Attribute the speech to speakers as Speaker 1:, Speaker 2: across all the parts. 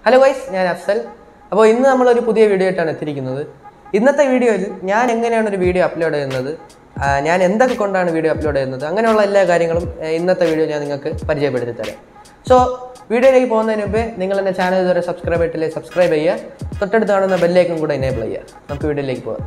Speaker 1: Hello guys ഞാൻ അഫ്സൽ അപ്പോൾ ഇന്ന് നമ്മളൊരു പുതിയ വീഡിയോ ആയിട്ടാണ് എത്തിയിരിക്കുന്നത് ഇന്നത്തെ വീഡിയോയിൽ ഞാൻ എങ്ങനെയാണ് ഒരു വീഡിയോ അപ്ലോഡ് ചെയ്യുന്നത് ആ, ഞാൻ എന്തൊക്കെ കൊണ്ടാണ് വീഡിയോ അപ്ലോഡ് ചെയ്യുന്നത് അങ്ങനെയുള്ള എല്ലാ കാര്യങ്ങളും ആ, ഇന്നത്തെ വീഡിയോ ഞാൻ നിങ്ങൾക്ക് പരിചയപ്പെടുത്തി തരാം സോ വീഡിയോയിലേക്ക് പോകുന്നതിന് മുമ്പേ നിങ്ങൾ എൻ്റെ ചാനൽ ഇതുവരെ സബ്സ്ക്രൈബ് ചെയ്തിട്ടില്ലേ സബ്സ്ക്രൈബ് ചെയ്യുക തൊട്ടടുത്ത് കാണുന്ന ബെല്ലേക്കും കൂടെ എനേബിൾ ചെയ്യുക നമുക്ക് വീഡിയോയിലേക്ക് പോകാം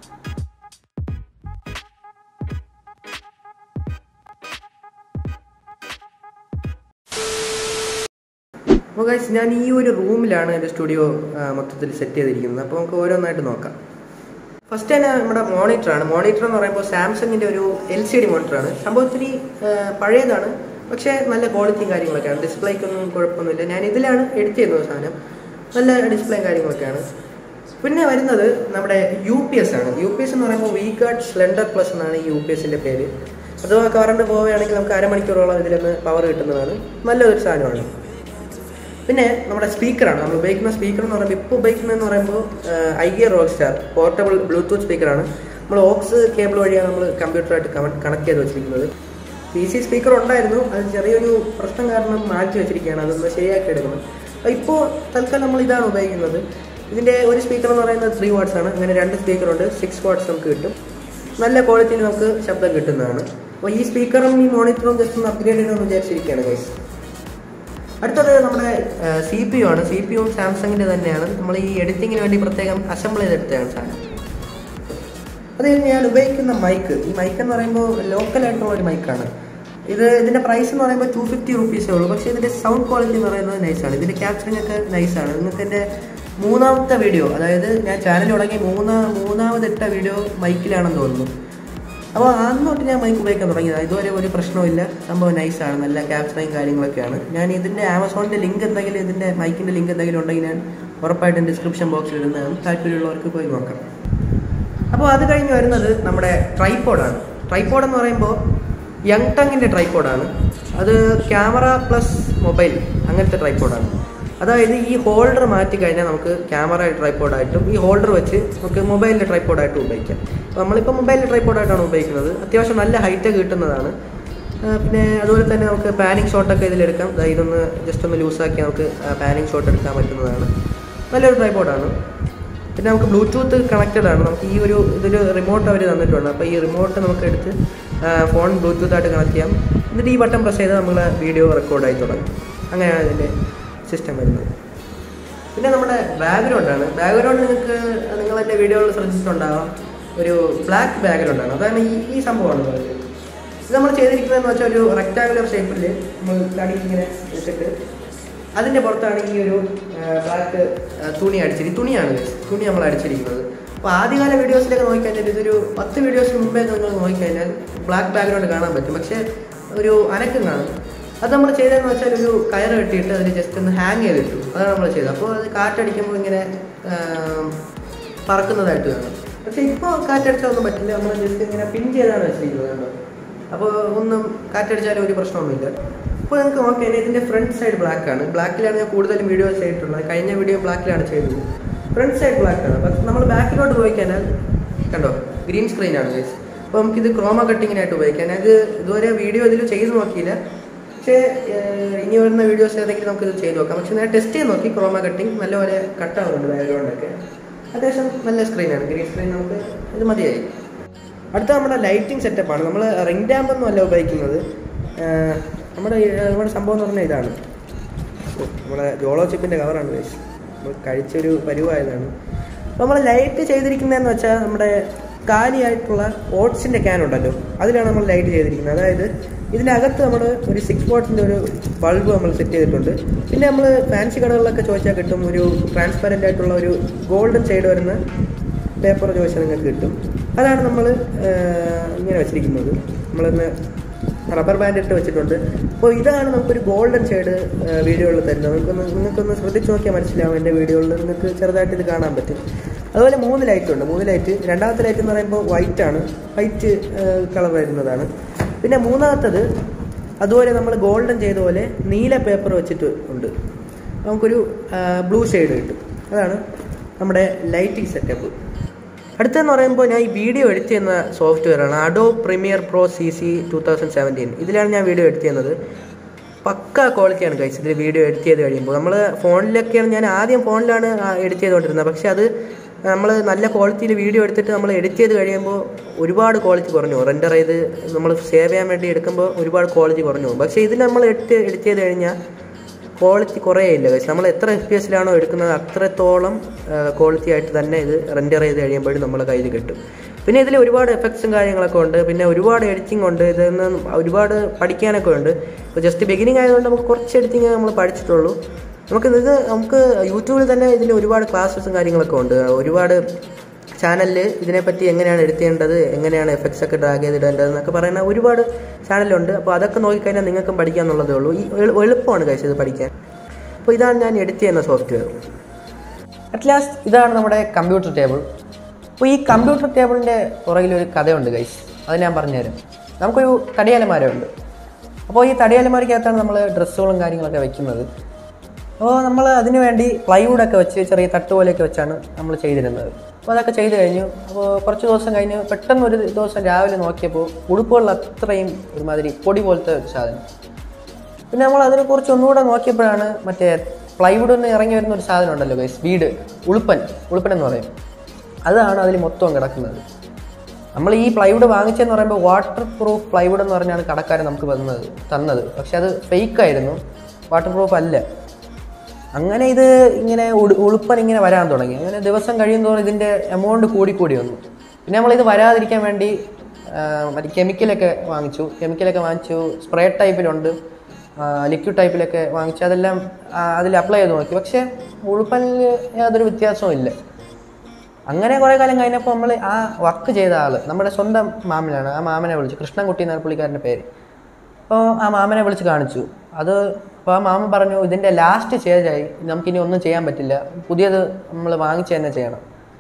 Speaker 1: അപ്പോൾ ഗൈസ് ഞാൻ ഈ ഒരു റൂമിലാണ് എൻ്റെ സ്റ്റുഡിയോ മൊത്തത്തിൽ സെറ്റ് ചെയ്തിരിക്കുന്നത് അപ്പോൾ നമുക്ക് ഓരോന്നായിട്ട് നോക്കാം ഫസ്റ്റ് തന്നെ നമ്മുടെ മോണിറ്ററാണ് മോണിറ്റർ എന്ന് പറയുമ്പോൾ സാംസങ്ങിൻ്റെ ഒരു എൽ സി ഡി മോണിറ്ററാണ് സംഭവം ഇത്തിരി ആ, പഴയതാണ് പക്ഷേ നല്ല ക്വാളിറ്റിയും കാര്യങ്ങളൊക്കെയാണ് ഡിസ്പ്ലേക്കൊന്നും കുഴപ്പമൊന്നുമില്ല ഞാൻ ഇതിലാണ് എഡിറ്റ് ചെയ്യുന്നത് സാധനം നല്ല ഡിസ്പ്ലേയും കാര്യങ്ങളൊക്കെയാണ് പിന്നെ വരുന്നത് നമ്മുടെ യു പി എസ് ആണ് യു പി എസ് എന്ന് പറയുമ്പോൾ വി ഗാർഡ് സ്ലെൻഡർ പ്ലസ് എന്നാണ് ഈ യു പി എസിൻ്റെ പേര് അഥവാ കറണ്ട് പോവുകയാണെങ്കിൽ നമുക്ക് അരമണിക്കൂറോളം ഇതിലൊന്ന് പവർ കിട്ടുന്നതാണ് നല്ലൊരു സാധനമാണ് പിന്നെ നമ്മുടെ സ്പീക്കറാണ് നമ്മൾ ഉപയോഗിക്കുന്ന സ്പീക്കർ എന്ന് പറയുമ്പോൾ ഇപ്പോൾ ഉപയോഗിക്കുന്നതെന്ന് പറയുമ്പോൾ I gear rock star portable Bluetooth സ്പീക്കറാണ് നമ്മൾ ഓക്സ് കേബിൾ വഴിയാണ് നമ്മൾ കമ്പ്യൂട്ടറായിട്ട് കണക്ട് ചെയ്ത് വെച്ചിരിക്കുന്നത് പി സി സ്പീക്കർ ഉണ്ടായിരുന്നു അത് ചെറിയൊരു പ്രശ്നം കാരണം മാറ്റി വെച്ചിരിക്കുകയാണ് അതൊന്ന് ശരിയാക്കി എടുക്കണം അപ്പോൾ ഇപ്പോൾ തൽക്കാലം നമ്മൾ ഇതാണ് ഉപയോഗിക്കുന്നത് ഇതിൻ്റെ ഒരു സ്പീക്കർ എന്ന് പറയുന്നത് ത്രീ വാട്ട്സ് ആണ് അങ്ങനെ രണ്ട് സ്പീക്കറുണ്ട് സിക്സ് വാട്ട്സ് നമുക്ക് കിട്ടും നല്ല ക്വാളിറ്റിയിൽ നമുക്ക് ശബ്ദം കിട്ടുന്നതാണ് അപ്പോൾ ഈ സ്പീക്കറും ഈ മോണിറ്ററും ജസ്റ്റ് ഒന്ന് അപ്ഗ്രേഡ് ചെയ്യണമെന്ന് വിചാരിച്ചിരിക്കുകയാണ് ഗൈസ് അടുത്തത് നമ്മുടെ സി പി യു ആണ് സി പി യുവും സാംസങ്ങിൻ്റെ തന്നെയാണ് നമ്മൾ ഈ എഡിറ്റിങ്ങിന് വേണ്ടി പ്രത്യേകം അസംബിൾ ചെയ്തെടുത്തതാണ് സാധനം അത് കഴിഞ്ഞ് ഞാൻ ഉപയോഗിക്കുന്ന മൈക്ക് ഈ മൈക്ക് എന്ന് പറയുമ്പോൾ ലോക്കലായിട്ടുള്ള ഒരു മൈക്കാണ് ഇത് ഇതിൻ്റെ പ്രൈസ് എന്ന് പറയുമ്പോൾ ടു ഫിഫ്റ്റി റുപ്പീസേ ഉള്ളൂ പക്ഷേ ഇതിൻ്റെ സൗണ്ട് ക്വാളിറ്റി എന്ന് പറയുന്നത് നൈസാണ് ഇതിൻ്റെ ക്യാപ്ചറിംഗ് ഒക്കെ നൈസാണ് നിങ്ങൾക്ക് എൻ്റെ മൂന്നാമത്തെ വീഡിയോ അതായത് ഞാൻ ചാനൽ തുടങ്ങി മൂന്നാ മൂന്നാമതിട്ട വീഡിയോ മൈക്കിലാണെന്ന് തോന്നുന്നു അപ്പോൾ അന്ന് തൊട്ട് ഞാൻ മൈക്ക് ഉപയോഗിക്കാൻ തുടങ്ങിയത് ഇതുവരെ ഒരു പ്രശ്നമില്ല സംഭവം നൈസാണ് നല്ല ക്യാപ്ചറിങ് കാര്യങ്ങളൊക്കെയാണ് ഞാൻ ഇതിൻ്റെ ആമസോണിൻ്റെ ലിങ്ക് എന്തെങ്കിലും ഇതിൻ്റെ മൈക്കിൻ്റെ ലിങ്ക് എന്തെങ്കിലും ഉണ്ടെങ്കിൽ ഞാൻ ഉറപ്പായിട്ടും ഡിസ്ക്രിപ്ഷൻ ബോക്സിൽ ഇടുന്നതാണ് താല്പര്യമുള്ളവർക്ക് പോയി നോക്കാം അപ്പോൾ അത് കഴിഞ്ഞ് വരുന്നത് നമ്മുടെ ട്രൈപ്പോഡാണ് ട്രൈപ്പോഡ് എന്ന് പറയുമ്പോൾ യങ് ടങ്ങിൻ്റെ ട്രൈപ്പോഡാണ് അത് ക്യാമറ പ്ലസ് മൊബൈൽ അങ്ങനത്തെ ട്രൈപ്പോഡാണ് അതായത് ഈ ഹോൾഡർ മാറ്റി കഴിഞ്ഞാൽ നമുക്ക് ക്യാമറ ട്രൈപ്പോഡായിട്ടും ഈ ഹോൾഡർ വെച്ച് നമുക്ക് മൊബൈലിൻ്റെ ട്രൈപ്പോഡായിട്ടും ഉപയോഗിക്കാം അപ്പോൾ നമ്മളിപ്പോൾ മൊബൈലിൻ്റെ ട്രൈപ്പോഡായിട്ടാണ് ഉപയോഗിക്കുന്നത് അത്യാവശ്യം നല്ല ഹൈറ്റ് കിട്ടുന്നതാണ് ആ, പിന്നെ അതുപോലെ തന്നെ നമുക്ക് പാനിങ് ഷോട്ടൊക്കെ ഇതിലെടുക്കാം ദാ ഇതൊന്ന് ജസ്റ്റ് ഒന്ന് ലൂസാക്കി നമുക്ക് പാനിങ് ഷോട്ട് എടുക്കാൻ പറ്റുന്നതാണ് നല്ലൊരു ട്രൈപ്പോഡാണ് പിന്നെ നമുക്ക് ബ്ലൂടൂത്ത് കണക്റ്റഡ് ആണ് നമുക്ക് ഈ ഒരു ഇതൊരു റിമോട്ട് അവർ തന്നിട്ടുണ്ട് അപ്പോൾ ഈ റിമോട്ട് നമുക്ക് എടുത്ത് ആ, ഫോൺ ബ്ലൂടൂത്ത് ആയിട്ട് കണക്ട് ചെയ്യാം എന്നിട്ട് ഈ ബട്ടൺ പ്രസ് ചെയ്താൽ നമ്മൾ വീഡിയോ റെക്കോർഡായി തുടങ്ങും അങ്ങനെയാണ് ഇതിൻ്റെ സിസ്റ്റം വരുന്നത് പിന്നെ നമ്മുടെ ബാക്ക്ഗ്രൗണ്ട് ആണ് ബാക്ക്ഗ്രൗണ്ട് നിങ്ങൾക്ക് നിങ്ങൾ എൻ്റെ വീഡിയോയിൽ ശ്രദ്ധിച്ചിട്ടുണ്ടാകാം ഒരു ബ്ലാക്ക് ബാക്ക്ഗ്രൗണ്ട് ആണ് അതാണ് ഈ ഈ സംഭവമാണ് പറയുന്നത് ഇത് നമ്മൾ ചെയ്തിരിക്കുന്നതെന്ന് വെച്ചാൽ ഒരു റെക്ടാങ്കുലർ ഷേപ്പിൽ നമ്മൾ തടി ഇങ്ങനെ വെച്ചിട്ട് അതിൻ്റെ പുറത്താണ് ഈ ഒരു ബ്ലാക്ക് തുണി അടിച്ചിരി തുണിയാണ് ഇത്. തുണി നമ്മൾ അടിച്ചിരിക്കുന്നത് അപ്പോൾ ആദ്യകാല വീഡിയോസിലൊക്കെ നോക്കിക്കഴിഞ്ഞാൽ ഇതൊരു പത്ത് വീഡിയോസിന് മുമ്പേ നിങ്ങൾ നോക്കിക്കഴിഞ്ഞാൽ ബ്ലാക്ക് ബാക്ക്ഗ്രൗണ്ട് കാണാൻ പറ്റും പക്ഷേ ഒരു അനക്കം കാണും അത് നമ്മൾ ചെയ്തതെന്ന് വെച്ചാൽ ഒരു കയറ് കെട്ടിയിട്ട് അതിൽ ജസ്റ്റ് ഒന്ന് ഹാങ് ചെയ്തിട്ടു അതാണ് നമ്മൾ ചെയ്തത് അപ്പോൾ അത് കാറ്റടിക്കുമ്പോൾ ഇങ്ങനെ ആം, പറക്കുന്നതായിട്ട് കാണും പക്ഷേ ഇപ്പോൾ കാറ്റടിച്ചാൽ ഒന്നും പറ്റില്ല നമ്മൾ ജസ്റ്റ് ഇങ്ങനെ പിൻ ചെയ്താണ് വെച്ചിരിക്കുന്നത് കണ്ടോ അപ്പോൾ ഒന്നും കാറ്റടിച്ചാലും ഒരു പ്രശ്നമൊന്നുമില്ല ഇപ്പോൾ നിങ്ങൾക്ക് നോക്കിയാൽ ഇതിൻ്റെ ഫ്രണ്ട് സൈഡ് ബ്ലാക്ക് ആണ് ബ്ലാക്കിലാണ് ഞാൻ കൂടുതലും വീഡിയോസ് ചെയ്തിട്ടുള്ളത് കഴിഞ്ഞ വീഡിയോ ബ്ലാക്കിലാണ് ചെയ്തത് ഫ്രണ്ട് സൈഡ് ബ്ലാക്ക് ആണ് പക്ഷെ നമ്മൾ ബാക്കിലോട്ട് പോയി കഴിഞ്ഞാൽ കണ്ടോ ഗ്രീൻ സ്ക്രീനാണ് ഗൈസ് അപ്പോൾ നമുക്കിത് ക്രോമ കട്ടിങ്ങിനായിട്ട് ഉപയോഗിക്കാം ഞാൻ ഇത് ഇതുവരെ വീഡിയോ ഇതിൽ ചെയ്ത് നോക്കിയില്ല പക്ഷേ ഏഹ്, ഇനി വരുന്ന വീഡിയോസ് ഏതെങ്കിലും നമുക്കിത് ചെയ്ത് നോക്കാം പക്ഷേ ഞാൻ ടെസ്റ്റ് ചെയ്ത് നോക്കി ക്രോമ കട്ടിങ് നല്ലപോലെ കട്ടാവുന്നുണ്ട് ബാക്ക്ഗ്രൗണ്ടൊക്കെ അത്യാവശ്യം നല്ല സ്ക്രീനാണ് ഗ്രീൻ സ്ക്രീൻ നമുക്ക് ഇത് മതിയായി അടുത്ത നമ്മുടെ ലൈറ്റിംഗ് സെറ്റപ്പാണ് നമ്മൾ റിംഗ് ഡാമ്പ് ഒന്നും അല്ല ഉപയോഗിക്കുന്നത് ഏഹ്, നമ്മുടെ ഈ- നമ്മുടെ സംഭവം എന്ന് പറഞ്ഞാൽ ഇതാണ് ഓ, നമ്മുടെ ജോളോ ചിപ്പിൻ്റെ കവറാണ് guys. നമ്മൾ കഴിച്ചൊരു പരുവായതാണ് അപ്പോൾ നമ്മൾ ലൈറ്റ് ചെയ്തിരിക്കുന്നതെന്ന് വെച്ചാൽ നമ്മുടെ കാലിയായിട്ടുള്ള ഓട്സിൻ്റെ ക്യാൻ ഉണ്ടല്ലോ അതിലാണ് നമ്മൾ ലൈറ്റ് ചെയ്തിരിക്കുന്നത് അതായത് ഇതിനകത്ത് നമ്മൾ ഒരു സിക്സ് വാട്ട്സിൻ്റെ ഒരു ബൾബ് നമ്മൾ സെറ്റ് ചെയ്തിട്ടുണ്ട് പിന്നെ നമ്മൾ ഫാൻസി കടകളിലൊക്കെ ചോദിച്ചാൽ കിട്ടും ഒരു ട്രാൻസ്പെറൻ്റ് ആയിട്ടുള്ള ഒരു ഗോൾഡൻ ഷെയ്ഡ് വരുന്ന പേപ്പർ ചോദിച്ചാൽ നിങ്ങൾക്ക് കിട്ടും അതാണ് നമ്മൾ ഇങ്ങനെ വെച്ചിരിക്കുന്നത് നമ്മളിന്ന് റബ്ബർ ബാൻഡ് ഇട്ട് വെച്ചിട്ടുണ്ട് അപ്പോൾ ഇതാണ് നമുക്കൊരു ഗോൾഡൻ ഷെയ്ഡ് വീഡിയോയിൽ തരുന്നത് നിങ്ങൾക്കൊന്ന് നിങ്ങൾക്കൊന്ന് ശ്രദ്ധിച്ച് നോക്കിയാൽ മനസ്സിലാവും എൻ്റെ വീഡിയോയിൽ നിങ്ങൾക്ക് ചെറുതായിട്ട് ഇത് കാണാൻ പറ്റും അതുപോലെ മൂന്ന് ലൈറ്റ് ഉണ്ട് മൂന്ന് ലൈറ്റ് രണ്ടാമത്തെ ലൈറ്റ് എന്ന് പറയുമ്പോൾ വൈറ്റ് ആണ് വൈറ്റ് കളർ വരുന്നതാണ് പിന്നെ മൂന്നാമത്തത് അതുപോലെ നമ്മൾ ഗോൾഡൻ ചെയ്ത പോലെ നീല പേപ്പർ വെച്ചിട്ട് ഉണ്ട് നമുക്കൊരു ബ്ലൂ ഷെയ്ഡ് കിട്ടും അതാണ് നമ്മുടെ ലൈറ്റിംഗ് സെറ്റപ്പ് അടുത്തെന്ന് പറയുമ്പോൾ ഞാൻ ഈ വീഡിയോ എഡിറ്റ് ചെയ്യുന്ന സോഫ്റ്റ്വെയർ ആണ് Adobe Premiere Pro C C two thousand seventeen ഇതിലാണ് ഞാൻ വീഡിയോ എഡിറ്റ് ചെയ്യുന്നത് പക്ക ക്വാളിറ്റിയാണ് കഴിച്ചത് ഇതിൽ വീഡിയോ എഡിറ്റ് ചെയ്ത് കഴിയുമ്പോൾ നമ്മൾ ഫോണിലൊക്കെയാണ് ഞാൻ ആദ്യം ഫോണിലാണ് എഡിറ്റ് ചെയ്തുകൊണ്ടിരുന്നത് പക്ഷേ അത് നമ്മൾ നല്ല ക്വാളിറ്റിയിൽ വീഡിയോ എടുത്തിട്ട് നമ്മൾ എഡിറ്റ് ചെയ്ത് കഴിയുമ്പോൾ ഒരുപാട് ക്വാളിറ്റി കുറഞ്ഞു റെൻഡർ ചെയ്ത് നമ്മൾ സേവ് ചെയ്യാൻ വേണ്ടി എടുക്കുമ്പോൾ ഒരുപാട് ക്വാളിറ്റി കുറഞ്ഞു പോകും. പക്ഷേ ഇതിൽ നമ്മൾ എഡിറ്റ് എഡിറ്റ് ചെയ്ത് കഴിഞ്ഞാൽ ക്വാളിറ്റി കുറേ ഇല്ല guys. നമ്മൾ എത്ര എഫ് പി എസിലാണോ എടുക്കുന്നത് അത്രത്തോളം ക്വാളിറ്റി ആയിട്ട് തന്നെ ഇത് റെൻഡർ ചെയ്ത് കഴിയുമ്പോഴും നമ്മളെ കയ്യിൽ കിട്ടും പിന്നെ ഇതിൽ ഒരുപാട് എഫക്ട്സും കാര്യങ്ങളൊക്കെ ഉണ്ട് പിന്നെ ഒരുപാട് എഡിറ്റിംഗ് ഉണ്ട് ഇതിൽ നിന്ന് ഒരുപാട് പഠിക്കാനൊക്കെ ഉണ്ട് ഇപ്പോൾ ജസ്റ്റ് ബിഗിനിങ് ആയതുകൊണ്ട് നമുക്ക് കുറച്ച് എഡിറ്റിംഗ് നമ്മൾ പഠിച്ചിട്ടുള്ളൂ നമുക്ക് ഇത് നമുക്ക് യൂട്യൂബിൽ തന്നെ ഇതിൽ ഒരുപാട് ക്ലാസ്സസും കാര്യങ്ങളൊക്കെ ഉണ്ട് ഒരുപാട് ചാനലിൽ ഇതിനെപ്പറ്റി എങ്ങനെയാണ് എഡിറ്റ് ചെയ്യേണ്ടത് എങ്ങനെയാണ് എഫക്ട്സ് ഒക്കെ ഡ്രാഗ് ചെയ്തിടേണ്ടത് എന്നൊക്കെ പറയുന്ന ഒരുപാട് ചാനലുണ്ട് അപ്പോൾ അതൊക്കെ നോക്കിക്കഴിഞ്ഞാൽ നിങ്ങൾക്കും പഠിക്കാമെന്നുള്ളതേ ഉള്ളൂ ഈ എളു- എളുപ്പമാണ് കഴിച്ചത് ഇത് പഠിക്കാൻ അപ്പോൾ ഇതാണ് ഞാൻ എഡിറ്റ് ചെയ്യുന്ന സോഫ്റ്റ്വെയർ അറ്റ് ലാസ്റ്റ് ഇതാണ് നമ്മുടെ കമ്പ്യൂട്ടർ ടേബിൾ അപ്പോൾ ഈ കമ്പ്യൂട്ടർ ടേബിളിൻ്റെ പുറകിലൊരു കഥയുണ്ട് ഗൈസ് അത് ഞാൻ പറഞ്ഞുതരാം നമുക്കൊരു തടിയാലമാരമുണ്ട് അപ്പോൾ ഈ തടിയാലമാരക്കകത്താണ് നമ്മൾ ഡ്രസ്സുകളും കാര്യങ്ങളൊക്കെ വെക്കുന്നത് അപ്പോൾ നമ്മൾ അതിന് വേണ്ടി പ്ലൈവുഡൊക്കെ വെച്ച് ചെറിയ തട്ട് പോലെയൊക്കെ വെച്ചാണ് നമ്മൾ ചെയ്തിരുന്നത് അപ്പോൾ അതൊക്കെ ചെയ്ത് കഴിഞ്ഞു അപ്പോൾ കുറച്ച് ദിവസം കഴിഞ്ഞ് പെട്ടെന്ന് ഒരു ദിവസം രാവിലെ നോക്കിയപ്പോൾ ഉടുപ്പുകളിൽ അത്രയും ഒരുമാതിരി പൊടി പോലത്തെ ഒരു സാധനം പിന്നെ നമ്മൾ അതിനെക്കുറിച്ച് ഒന്നുകൂടെ നോക്കിയപ്പോഴാണ് മറ്റേ പ്ലൈവുഡ് നിന്ന് ഇറങ്ങി വരുന്ന ഒരു സാധനം ഉണ്ടല്ലോ ഗൈസ് വീട് ഉളുപ്പൻ ഉളുപ്പൻ എന്ന് പറയും അതാണ് അതിൽ മൊത്തം കിടക്കുന്നത് നമ്മൾ ഈ പ്ലൈവുഡ് വാങ്ങിച്ചെന്ന് പറയുമ്പോൾ വാട്ടർ പ്രൂഫ് പ്ലൈവുഡ് എന്ന് പറഞ്ഞാണ് കടക്കാരൻ നമുക്ക് വന്നത് തന്നത് പക്ഷെ അത് ഫേക്ക് ആയിരുന്നു വാട്ടർ പ്രൂഫ് അല്ല അങ്ങനെ ഇത് ഇങ്ങനെ ഉടു- ഉളുപ്പൻ ഇങ്ങനെ വരാൻ തുടങ്ങി അങ്ങനെ ദിവസം കഴിയുന്തോറും ഇതിൻ്റെ എമൗണ്ട് കൂടി കൂടി വന്നു പിന്നെ നമ്മളിത് വരാതിരിക്കാൻ വേണ്ടി ആ, മറ്റേ കെമിക്കലൊക്കെ വാങ്ങിച്ചു കെമിക്കലൊക്കെ വാങ്ങിച്ചു സ്പ്രേ ടൈപ്പിലുണ്ട് ലിക്വിഡ് ടൈപ്പിലൊക്കെ വാങ്ങിച്ചു അതെല്ലാം ആ, അതിൽ അപ്ലൈ ചെയ്ത് നോക്കി പക്ഷേ ഉളുപ്പനിൽ യാതൊരു വ്യത്യാസവും ഇല്ല അങ്ങനെ കുറേ കാലം കഴിഞ്ഞപ്പോൾ നമ്മൾ ആ വർക്ക് ചെയ്ത ആൾ നമ്മുടെ സ്വന്തം മാമനാണ് ആ മാമനെ വിളിച്ചു കൃഷ്ണൻകുട്ടി എന്നാണ് പുള്ളിക്കാരൻ്റെ പേര് അപ്പോൾ ആ മാമനെ വിളിച്ച് കാണിച്ചു അത് അപ്പോൾ ആ മാമൻ പറഞ്ഞു ഇതിൻ്റെ ലാസ്റ്റ് സ്റ്റേജായി നമുക്കിനി ഒന്നും ചെയ്യാൻ പറ്റില്ല പുതിയത് നമ്മൾ വാങ്ങിച്ച് തന്നെ ചെയ്യണം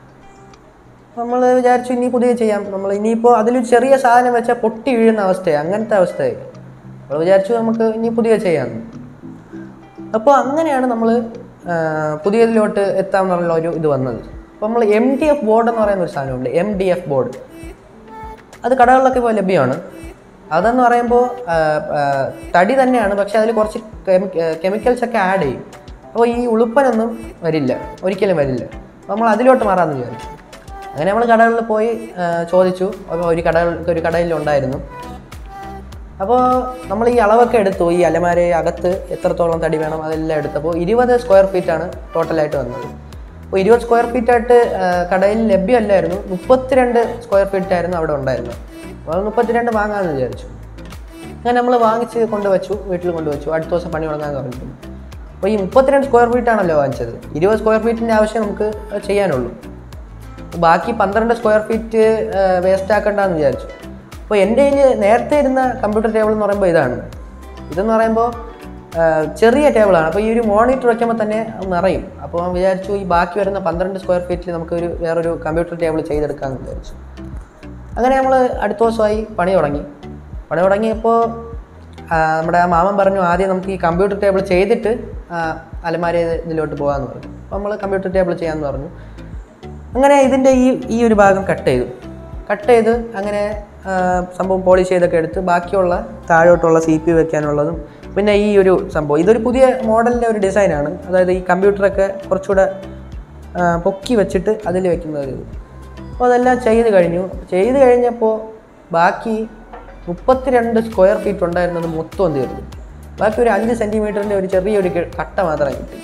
Speaker 1: നമ്മൾ വിചാരിച്ചു ഇനി പുതിയ ചെയ്യാം നമ്മൾ ഇനിയിപ്പോൾ അതിലൊരു ചെറിയ സാധനം വെച്ചാൽ പൊട്ടി വീഴുന്ന അവസ്ഥയായി അങ്ങനത്തെ അവസ്ഥയായി നമ്മൾ വിചാരിച്ചു നമുക്ക് ഇനി പുതിയ ചെയ്യാമെന്ന് അപ്പോൾ അങ്ങനെയാണ് നമ്മൾ പുതിയതിലോട്ട് എത്താമെന്നുള്ള ഒരു ഇത് വന്നത് അപ്പോൾ നമ്മൾ എം ഡി എഫ് ബോർഡ് എന്ന് പറയുന്ന ഒരു സാധനമുണ്ട് എം ഡി എഫ് ബോർഡ് അത് കടകളിലൊക്കെ ഇപ്പോൾ ലഭ്യമാണ് അതെന്ന് പറയുമ്പോൾ ആ, ആ, തടി തന്നെയാണ് പക്ഷെ അതിൽ കുറച്ച് കെമിക്കൽസ് ഒക്കെ ആഡ് ചെയ്യും അപ്പോൾ ഈ ഉളുപ്പനൊന്നും വരില്ല ഒരിക്കലും വരില്ല അപ്പോൾ നമ്മൾ അതിലോട്ട് മാറാമെന്ന് വിചാരിച്ചു അങ്ങനെ നമ്മൾ കടകളിൽ പോയി ആ, ചോദിച്ചു അപ്പോൾ ഒരു കടകൾ ഒരു കടയിലുണ്ടായിരുന്നു അപ്പോൾ നമ്മൾ ഈ അളവൊക്കെ എടുത്തു ഈ അലമാര അകത്ത് എത്രത്തോളം തടി വേണം അതെല്ലാം എടുത്തപ്പോൾ ഇരുപത് സ്ക്വയർ ഫീറ്റാണ് ടോട്ടലായിട്ട് വന്നത് അപ്പോൾ ഇരുപത് സ്ക്വയർ ഫീറ്റായിട്ട് കടയിൽ ലഭ്യമല്ലായിരുന്നു മുപ്പത്തിരണ്ട് സ്ക്വയർ ഫീറ്റായിരുന്നു അവിടെ ഉണ്ടായിരുന്നത് അപ്പോൾ അത് മുപ്പത്തിരണ്ട് വാങ്ങാമെന്ന് വിചാരിച്ചു അങ്ങനെ നമ്മൾ വാങ്ങിച്ച് കൊണ്ടുവച്ചു വീട്ടിൽ കൊണ്ടുവച്ചു അടുത്ത ദിവസം പണി തുടങ്ങാമെന്ന് പറഞ്ഞിട്ടുണ്ട് അപ്പോൾ ഈ മുപ്പത്തിരണ്ട് സ്ക്വയർ ഫീറ്റാണല്ലോ വാങ്ങിച്ചത് ഇരുപത് സ്ക്വയർ ഫീറ്റിൻ്റെ ആവശ്യം നമുക്ക് ചെയ്യാനുള്ളൂ ബാക്കി പന്ത്രണ്ട് സ്ക്വയർ ഫീറ്റ് വേസ്റ്റ് ആക്കണ്ടെന്ന് വിചാരിച്ചു അപ്പോൾ എൻ്റെ കയ്യിൽ നേരത്തെ ഇരുന്ന കമ്പ്യൂട്ടർ ടേബിൾ എന്ന് പറയുമ്പോൾ ഇതാണ് ഇതെന്ന് പറയുമ്പോൾ ആ, ചെറിയ ടേബിളാണ് അപ്പോൾ ഈ ഒരു മോണിറ്റർ വയ്ക്കുമ്പോൾ തന്നെ അത് നിറയും അപ്പോൾ ഞാൻ വിചാരിച്ചു ഈ ബാക്കി വരുന്ന പന്ത്രണ്ട് സ്ക്വയർ ഫീറ്റിൽ നമുക്കൊരു വേറൊരു കമ്പ്യൂട്ടർ ടേബിൾ ചെയ്തെടുക്കാമെന്ന് വിചാരിച്ചു അങ്ങനെ നമ്മൾ അടുത്ത ദിവസമായി പണി തുടങ്ങി പണി തുടങ്ങിയപ്പോൾ ആ, നമ്മുടെ ആ മാമൻ പറഞ്ഞു ആദ്യം നമുക്ക് ഈ കമ്പ്യൂട്ടർ ടേബിൾ ചെയ്തിട്ട് ആ, അലമാര ഇതിലോട്ട് പോകാമെന്ന് പറഞ്ഞു അപ്പോൾ നമ്മൾ കമ്പ്യൂട്ടർ ടേബിൾ ചെയ്യാമെന്ന് പറഞ്ഞു അങ്ങനെ ഇതിൻ്റെ ഈ ഈ ഒരു ഭാഗം കട്ട് ചെയ്തു കട്ട് ചെയ്ത് അങ്ങനെ ആ, സംഭവം പോളിഷ് ചെയ്തൊക്കെ എടുത്ത് ബാക്കിയുള്ള താഴോട്ടുള്ള സി പി വെക്കാനുള്ളതും പിന്നെ ഈ ഒരു സംഭവം ഇതൊരു പുതിയ മോഡലിൻ്റെ ഒരു ഡിസൈനാണ് അതായത് ഈ കമ്പ്യൂട്ടറൊക്കെ കുറച്ചുകൂടെ ആ, പൊക്കി വെച്ചിട്ട് അതിൽ വെക്കുന്ന ഒരു ഇത് അപ്പോൾ അതെല്ലാം ചെയ്ത് കഴിഞ്ഞു ചെയ്ത് കഴിഞ്ഞപ്പോൾ ബാക്കി മുപ്പത്തിരണ്ട് സ്ക്വയർ ഫീറ്റ് ഉണ്ടായിരുന്നത് മൊത്തം തീർന്നു ബാക്കി ഒരു അഞ്ച് സെൻറ്റിമീറ്ററിൻ്റെ ഒരു ചെറിയൊരു ക- കട്ട മാത്രം കിട്ടി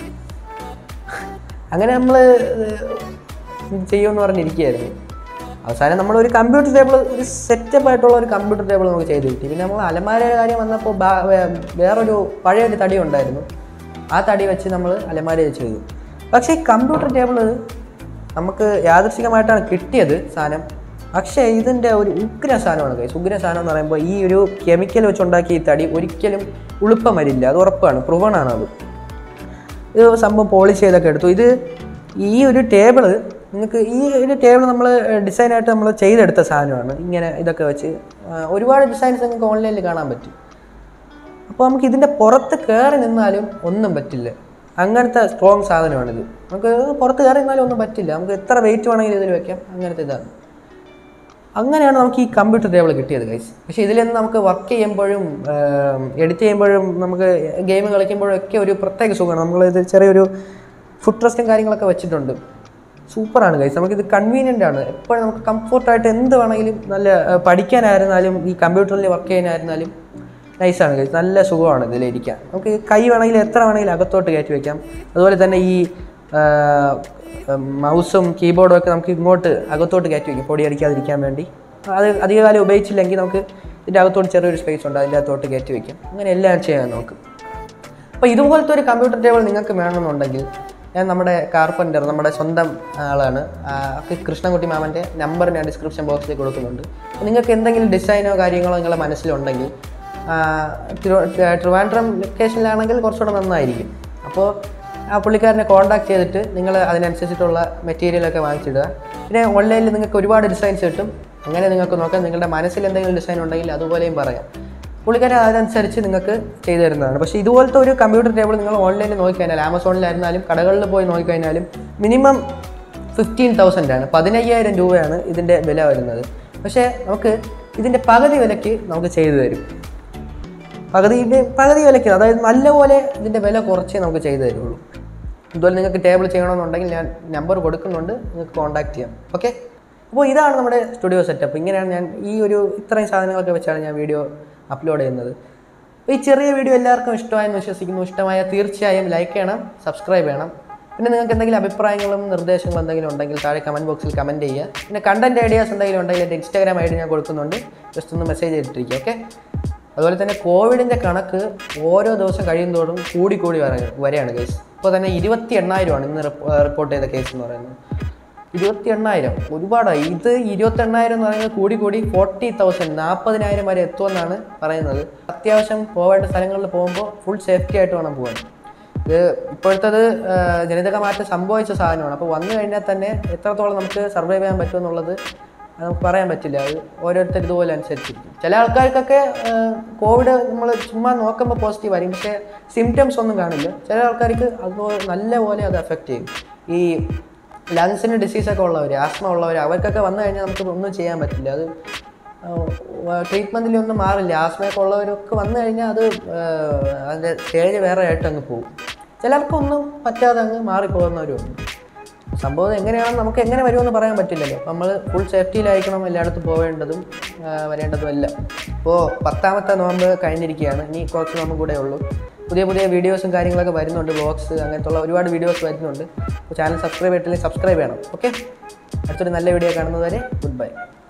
Speaker 1: അങ്ങനെ നമ്മൾ ചെയ്യുമെന്ന് പറഞ്ഞിരിക്കുകയായിരുന്നു അവസാനം നമ്മൾ ഒരു കമ്പ്യൂട്ടർ ടേബിൾ ഒരു സെറ്റപ്പ് ആയിട്ടുള്ള ഒരു കമ്പ്യൂട്ടർ ടേബിൾ നമുക്ക് ചെയ്ത് കിട്ടി പിന്നെ നമ്മൾ അലമാരയുടെ കാര്യം വന്നപ്പോൾ ബാ- വേ- വേറൊരു പഴയൊരു തടി ഉണ്ടായിരുന്നു ആ തടി വെച്ച് നമ്മൾ അലമാര ചെയ്തു പക്ഷേ ഈ കമ്പ്യൂട്ടർ ടേബിൾ നമുക്ക് യാദൃശികമായിട്ടാണ് കിട്ടിയത് സാധനം പക്ഷേ ഇതിൻ്റെ ഒരു ഉഗ്ര സാധനമാണ് കൈസ് ഉഗ്ര സാധനം എന്ന് പറയുമ്പോൾ ഈ ഒരു കെമിക്കൽ വെച്ചുണ്ടാക്കിയ ഈ തടി ഒരിക്കലും ഉളുപ്പം വരില്ല അത് ഉറപ്പാണ് പ്രൂവണാണ് അത് ഇത് സംഭവം പോളിഷ് ചെയ്തൊക്കെ എടുത്തു ഇത് ഈ ഒരു ടേബിള് നിങ്ങൾക്ക് ഈ ഒരു ടേബിൾ നമ്മൾ ഡിസൈനായിട്ട് നമ്മൾ ചെയ്തെടുത്ത സാധനമാണ് ഇങ്ങനെ ഇതൊക്കെ വെച്ച് ആ, ഒരുപാട് ഡിസൈൻസ് നിങ്ങൾക്ക് ഓൺലൈനിൽ കാണാൻ പറ്റും അപ്പോൾ നമുക്ക് ഇതിൻ്റെ പുറത്ത് കയറി നിന്നാലും ഒന്നും പറ്റില്ല അങ്ങനത്തെ സ്ട്രോങ് സാധനമാണിത് നമുക്ക് പുറത്ത് കയറി നിന്നാലും ഒന്നും പറ്റില്ല നമുക്ക് എത്ര വെയിറ്റ് വേണമെങ്കിലും ഇതിൽ വെക്കാം അങ്ങനത്തെ ഇതാണ് അങ്ങനെയാണ് നമുക്ക് ഈ കമ്പ്യൂട്ടർ ടേബിൾ കിട്ടിയത് ഗൈസ് പക്ഷേ ഇതിൽ നിന്ന് നമുക്ക് വർക്ക് ചെയ്യുമ്പോഴും എഡിറ്റ് ചെയ്യുമ്പോഴും നമുക്ക് ഗെയിം കളിക്കുമ്പോഴും ഒക്കെ ഒരു പ്രത്യേക സുഖമാണ് നമ്മളിത് ചെറിയൊരു ഫുഡ് റെസ്റ്റും കാര്യങ്ങളൊക്കെ വെച്ചിട്ടുണ്ട് സൂപ്പറാണ് ഗൈസ് നമുക്കിത് കൺവീനിയൻ്റ് ആണ് എപ്പോഴും നമുക്ക് കംഫർട്ടായിട്ട് എന്ത് വേണമെങ്കിലും നല്ല ആ, പഠിക്കാനായിരുന്നാലും ഈ കമ്പ്യൂട്ടറിൽ വർക്ക് ചെയ്യാനായിരുന്നാലും നൈസാണ് ഗൈസ് നല്ല സുഖമാണ് ഇതിലിരിക്കാൻ നമുക്ക് ഈ കൈ വേണമെങ്കിൽ എത്ര വേണമെങ്കിലും അകത്തോട്ട് കയറ്റി വയ്ക്കാം അതുപോലെ തന്നെ ഈ മൗസും കീബോർഡും ഒക്കെ നമുക്ക് ഇങ്ങോട്ട് അകത്തോട്ട് കയറ്റി വയ്ക്കും പൊടി അടിക്കാതിരിക്കാൻ വേണ്ടി അത് അധികകാലം ഉപയോഗിച്ചില്ലെങ്കിൽ നമുക്ക് ഇതിൻ്റെ അകത്തോട്ട് ചെറിയൊരു സ്പേസ് ഉണ്ട് അതിൻ്റെ അകത്തോട്ട് കയറ്റി വയ്ക്കാം അങ്ങനെ എല്ലാം ചെയ്യാൻ നമുക്ക് അപ്പോൾ ഇതുപോലത്തെ ഒരു കമ്പ്യൂട്ടർ ടേബിൾ നിങ്ങൾക്ക് വേണമെന്നുണ്ടെങ്കിൽ ഞാൻ നമ്മുടെ കാർപ്പൻ്റർ നമ്മുടെ സ്വന്തം ആളാണ് ആ, കൃഷ്ണൻകുട്ടി മാമൻ്റെ നമ്പർ ഞാൻ ഡിസ്ക്രിപ്ഷൻ ബോക്സിൽ കൊടുക്കുന്നുണ്ട് അപ്പോൾ നിങ്ങൾക്ക് എന്തെങ്കിലും ഡിസൈനോ കാര്യങ്ങളോ നിങ്ങളുടെ മനസ്സിലുണ്ടെങ്കിൽ ആ, തിരു- ട്രിവാൻഡ്രം ലൊക്കേഷനിലാണെങ്കിൽ കുറച്ചുകൂടെ നന്നായിരിക്കും അപ്പോൾ ആ പുള്ളിക്കാരനെ കോൺടാക്ട് ചെയ്തിട്ട് നിങ്ങൾ അതിനനുസരിച്ചിട്ടുള്ള മെറ്റീരിയലൊക്കെ വാങ്ങിച്ചിടുക പിന്നെ ഓൺലൈനിൽ നിങ്ങൾക്ക് ഒരുപാട് ഡിസൈൻസ് കിട്ടും അങ്ങനെ നിങ്ങൾക്ക് നോക്കാം നിങ്ങളുടെ മനസ്സിൽ എന്തെങ്കിലും ഡിസൈൻ ഉണ്ടെങ്കിൽ അതുപോലെയും പറയാം പുള്ളിക്കാരൻ അതനുസരിച്ച് നിങ്ങൾക്ക് ചെയ്തു തരുന്നതാണ് പക്ഷേ ഇതുപോലത്തെ ഒരു കമ്പ്യൂട്ടർ ടേബിൾ നിങ്ങൾ ഓൺലൈനിൽ നോക്കിക്കഴിഞ്ഞാൽ ആമസോണിലായിരുന്നാലും കടകളിൽ പോയി നോക്കിക്കഴിഞ്ഞാലും മിനിമം ഫിഫ്റ്റീൻ തൗസൻഡ് ആണ് പതിനയ്യായിരം രൂപയാണ് ഇതിൻ്റെ വില വരുന്നത് പക്ഷേ നമുക്ക് ഇതിൻ്റെ പകുതി വിലയ്ക്ക് നമുക്ക് ചെയ്തു തരും പകുതിയുടെ പകുതി വിലയ്ക്ക് അതായത് നല്ലപോലെ ഇതിൻ്റെ വില കുറച്ചേ നമുക്ക് ചെയ്തു തരുള്ളൂ ഇതുപോലെ നിങ്ങൾക്ക് ടേബിൾ ചെയ്യണമെന്നുണ്ടെങ്കിൽ ഞാൻ നമ്പർ കൊടുക്കുന്നുണ്ട് നിങ്ങൾക്ക് കോൺടാക്ട് ചെയ്യാം ഓക്കെ അപ്പോൾ ഇതാണ് നമ്മുടെ സ്റ്റുഡിയോ സെറ്റപ്പ് ഇങ്ങനെയാണ് ഞാൻ ഈ ഒരു ഇത്രയും സാധനങ്ങളൊക്കെ വെച്ചാണ് ഞാൻ വീഡിയോ അപ്ലോഡ് ചെയ്യുന്നത് അപ്പോൾ ഈ ചെറിയ വീഡിയോ എല്ലാവർക്കും ഇഷ്ടമായെന്ന് വിശ്വസിക്കുന്നു ഇഷ്ടമായ തീർച്ചയായും ലൈക്ക് ചെയ്യണം സബ്സ്ക്രൈബ് ചെയ്യണം പിന്നെ നിങ്ങൾക്ക് എന്തെങ്കിലും അഭിപ്രായങ്ങളും നിർദ്ദേശങ്ങളും എന്തെങ്കിലും ഉണ്ടെങ്കിൽ താഴെ കമൻറ്റ് ബോക്സിൽ കമൻറ്റ് ചെയ്യുക പിന്നെ കണ്ടൻറ് ഐഡിയാസ് എന്തെങ്കിലും ഉണ്ടെങ്കിൽ എൻ്റെ ഇൻസ്റ്റാഗ്രാം ഐ ഡി ഞാൻ കൊടുക്കുന്നുണ്ട് ജസ്റ്റ് ഒന്ന് മെസ്സേജ് ചെയ്തിട്ടിരിക്കുക ഓക്കെ അതുപോലെ തന്നെ കോവിഡിൻ്റെ കണക്ക് ഓരോ ദിവസം കഴിയുന്തോറും കൂടി കൂടി വര വരെയാണ് കേസ് ഇപ്പോൾ തന്നെ ഇരുപത്തി എണ്ണായിരമാണ് ഇന്ന് റിപ്പോർട്ട് ചെയ്ത കേസ് എന്ന് പറയുന്നത് ഇരുപത്തി എണ്ണായിരം ഒരുപാടായി ഇത് ഇരുപത്തി എണ്ണായിരം എന്ന് പറയുന്നത് കൂടി കൂടി ഫോർട്ടി തൗസൻഡ് നാൽപ്പതിനായിരം വരെ എത്തുമെന്നാണ് പറയുന്നത് അത്യാവശ്യം പോവേണ്ട സ്ഥലങ്ങളിൽ പോകുമ്പോൾ ഫുൾ സേഫ്റ്റി ആയിട്ട് വേണം പോകാൻ ഇത് ഇപ്പോഴത്തത് ആ, ജനിതക മാറ്റം സംഭവിച്ച സാധനമാണ് അപ്പോൾ വന്നു കഴിഞ്ഞാൽ തന്നെ എത്രത്തോളം നമുക്ക് സർവൈവ് ചെയ്യാൻ പറ്റുമെന്നുള്ളത് അത് നമുക്ക് പറയാൻ പറ്റില്ല അത് ഓരോരുത്തർ ഇതുപോലെ അനുസരിച്ചിരിക്കും ചില ആൾക്കാർക്കൊക്കെ കോവിഡ് നമ്മൾ ചുമ്മാ നോക്കുമ്പോൾ പോസിറ്റീവ് ആയിരിക്കും പക്ഷേ സിംറ്റംസ് ഒന്നും കാണില്ല ചില ആൾക്കാർക്ക് അതുപോലെ നല്ല പോലെ അത് എഫക്റ്റ് ചെയ്യും ഈ ലങ്സിന് ഡിസീസൊക്കെ ഉള്ളവർ ആസ്മ ഉള്ളവർ അവർക്കൊക്കെ വന്നു കഴിഞ്ഞാൽ നമുക്ക് ഒന്നും ചെയ്യാൻ പറ്റില്ല അത് ട്രീറ്റ്മെൻറ്റിലൊന്നും മാറില്ല ആസ്മയൊക്കെ ഉള്ളവരൊക്കെ വന്നു കഴിഞ്ഞാൽ അത് ആ, അതിൻ്റെ സ്റ്റേജ് വേറെ ആയിട്ട് അങ്ങ് പോകും ചിലർക്കൊന്നും പറ്റാതെ അങ്ങ് മാറിപ്പോകുന്നവരുണ്ട് സംഭവം എങ്ങനെയാണെന്ന് നമുക്ക് എങ്ങനെ വരുമെന്ന് പറയാൻ പറ്റില്ലല്ലോ നമ്മൾ ഫുൾ സേഫ്റ്റിയിലായിരിക്കണം എല്ലായിടത്തും പോവേണ്ടതും ആ, വരേണ്ടതും എല്ലാം ഇപ്പോൾ പത്താമത്തെ നോമ്പ് കഴിഞ്ഞിരിക്കുകയാണ് ഇനി കുറച്ച് നോമ്പ് കൂടെ ഉള്ളൂ പുതിയ പുതിയ വീഡിയോസും കാര്യങ്ങളൊക്കെ വരുന്നുണ്ട് വ്ളോഗ്സ് അങ്ങനത്തെ ഉള്ള ഒരുപാട് വീഡിയോസ് വരുന്നുണ്ട് അപ്പോൾ ചാനൽ സബ്സ്ക്രൈബ് ചെയ്തിട്ടില്ലെങ്കിൽ സബ്സ്ക്രൈബ് ചെയ്യണം ഓക്കെ അടുത്തൊരു നല്ല വീഡിയോ കാണുന്നതുവരെ ഗുഡ് ബൈ